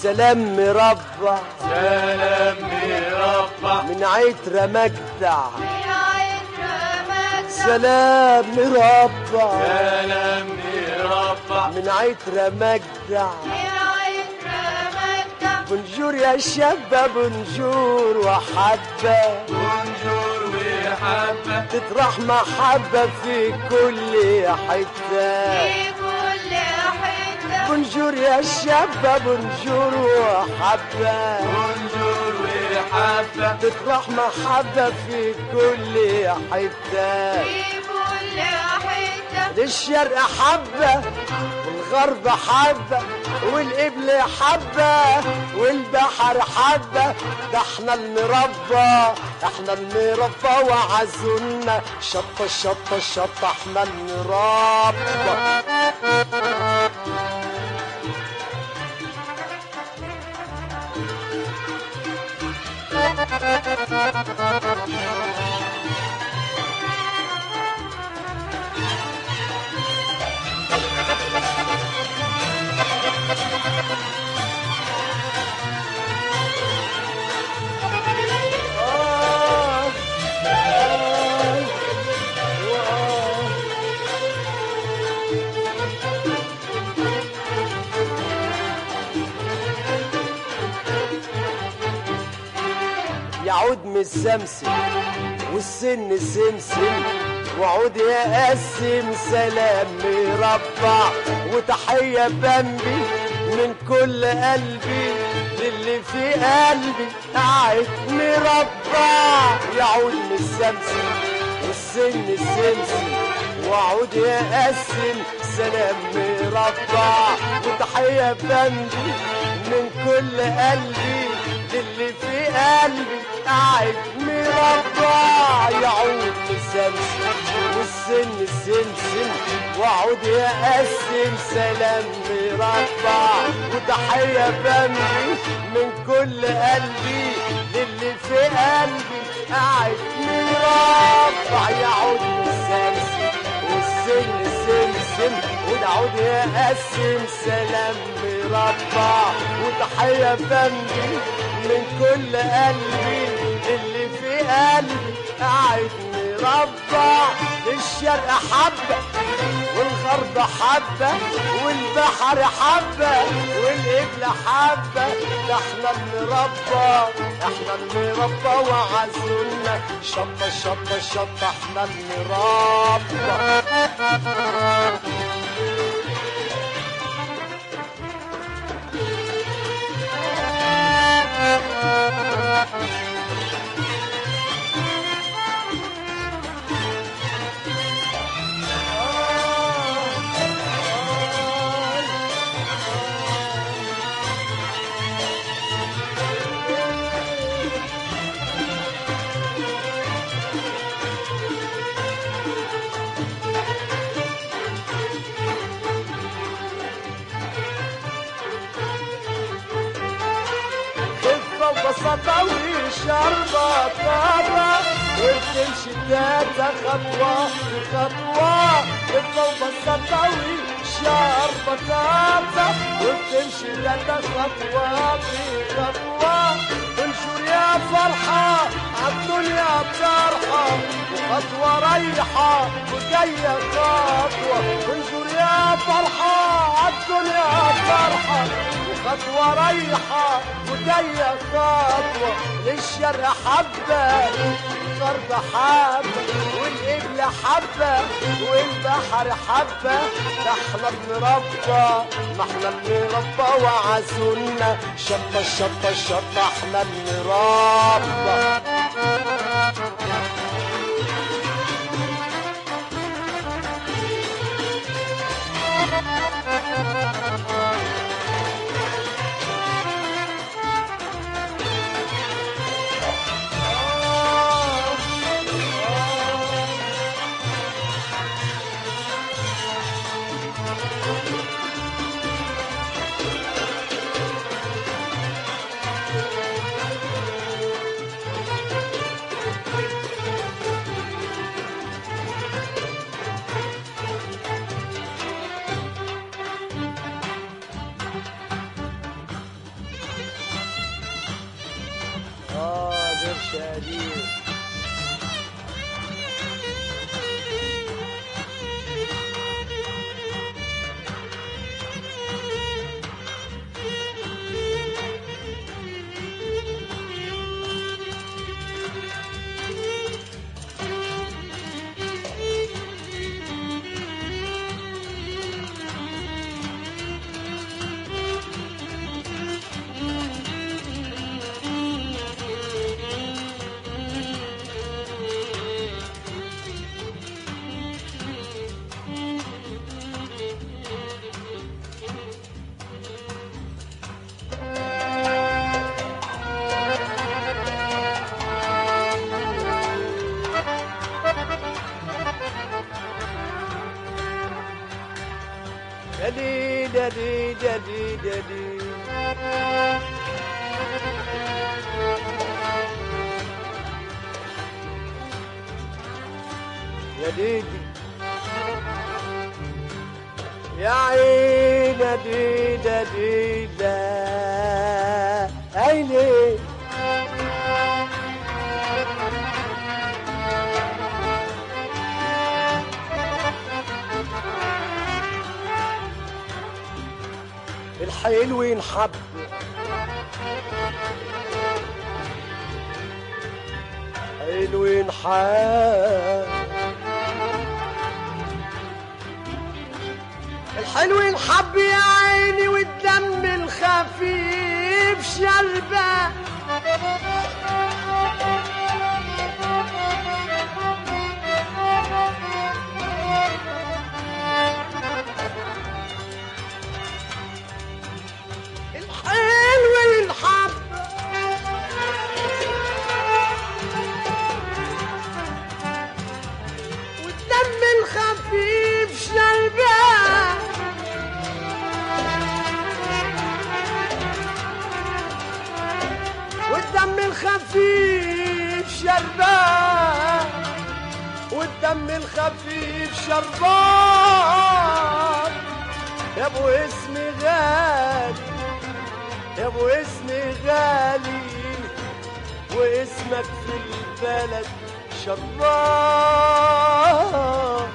سلام مربع سلام مربع من عترة مجدع من عطر مجدع سلام مربع سلام مربع من عترة مجدع من عطر مجدع بنجور يا شابة بنجور وحبة بونجور وحبة تطرح محبة في كل حتة في كل حتة بنجور يا شابة بنجور وحبة بونجور وحبة تطرح محبة في كل حتة في كل حتة للشرق حبة والغرب حبة والقبل حبة والبحر حبة ده احنا المربى احنا المربى وعزونا شطة شطة شطة احنا المربى آه آه آه يعود من السمسم والسن سمسم وعود يقسم سلام مربع وتحية بمبي من كل قلبي للي في قلبي قاعد مربع يعود من السمسم والسن السمسم وعود يقسم سلام مربع وتحية بمبي من كل قلبي للي في قلبي قاعد مربع يعود السمسم والسن السمسم وعود يقسم سلام مربع وتحية بمبي من كل قلبي للي في قلبي قاعد مربع يعود السمسم والسن السمسم ودعود يقسم سلام مربع وتحية بمبي من كل قلبي اللي في قلبي قاعد مربع الشرق حبة والغرب حبة والبحر حبة والقبلة حبة ده احنا المربى احنا المربى وعزونا شطة شطة شطة احنا المربى خفة وبساطة وشربة طابة وبتمشي تاتا خطوة بخطوة خفة وبساطة وشربة طابة وبتمشي تاتا خطوة بخطوة انشر يا فرحة عالدنيا بجرحة وخطوة رايحة وجاية خطوة انشر يا فرحة عالدنيا بجرحة خطوة رايحة وجاية خطوة للشرق حبة الغرب حبة والقبلة حبة والبحر حبة ده احنا بنربى ما احنا بنربى وعزونا شطة شطة شطة احنا بنربى غير شقالين دلي دلي دلي دلي يا ديدي يا عين ديدا ديدا عيني الحلو ينحب حلو ينحب الحلو ينحب يا عيني والدم الخفيف شربة الحلو ينحب والدم الخفيف شربة والدم الخفيف شربان والدم الخفيف شربان يا ابو اسمي غالي يا ابو اسمي غالي واسمك في البلد شربان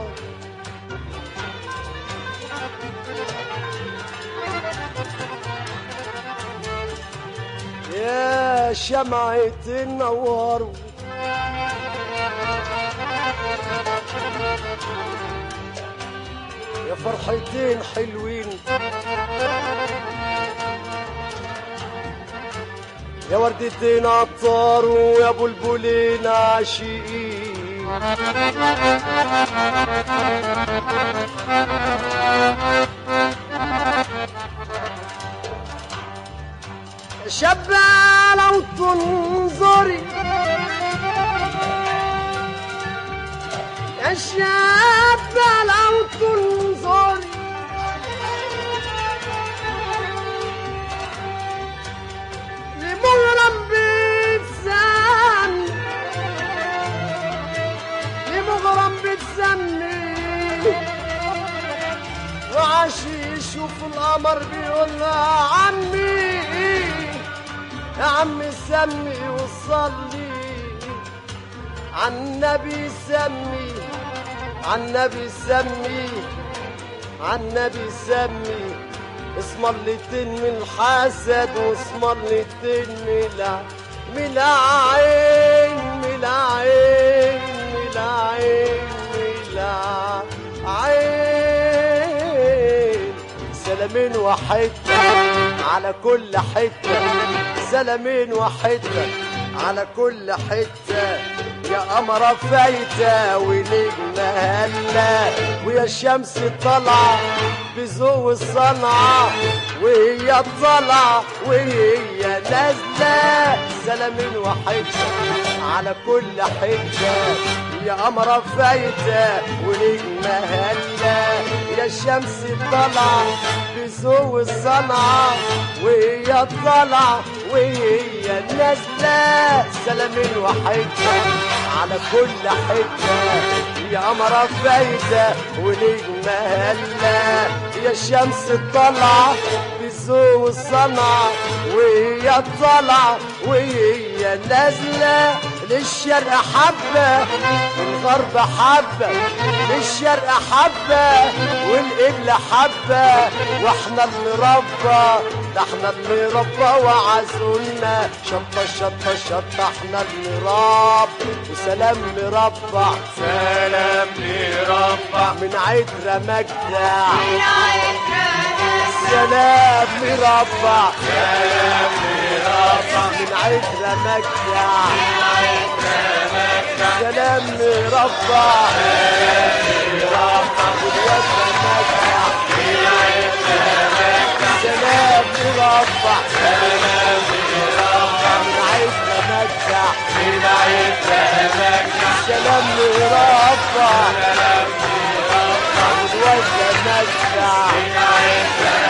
يا شمعة النوار يا فرحتين حلوين يا وردتين عطار ويا بلبلين عاشقين شابة لو تنظري يا شابة لو تنظري لمغرم بتسمي لمغرم بتسمي وعاشي يشوف القمر بيقول لها عمي يا عمي سمي وصلي عالنبي سمي عالنبي سمي عالنبي سمي اسم اللتين من الحسد واسم اللتين من الع- من العين من العين من العين من العين سلامين وحدة على كل حتة سلامين وحدة على كل حتة يا قمرة فايتة ونجمة هلا ويا الشمس طالعة بذوق الصنعة وهي طالعة وهي نازلة سلامين وحدة على كل حتة يا قمرة فايتة ونجمة هلا يا الشمس طالعة بذوق الصنعة وهي طالعة وهي نازلة سلامين وحدة على كل حتة يا قمرة فايتة ونجمة هلا يا الشمس طالعة بذوق الصنعة وهي طالعة وهي يا نازلة للشرق حبة والغرب حبة للشرق حبة والقبل حبة واحنا اللي ربى ده احنا اللي ربى وعزولنا شطة شطة شطة احنا اللي رب وسلام مربع سلام لربع من عترة مجدع من عطر مكة سلام مربع سلام لربع من عترة مجدع من عطر مكة سلام مربع والوفا مجدع سلام مربع من عترة مجدع من عترة مكة سلام مربع والوفا مجدع من عترة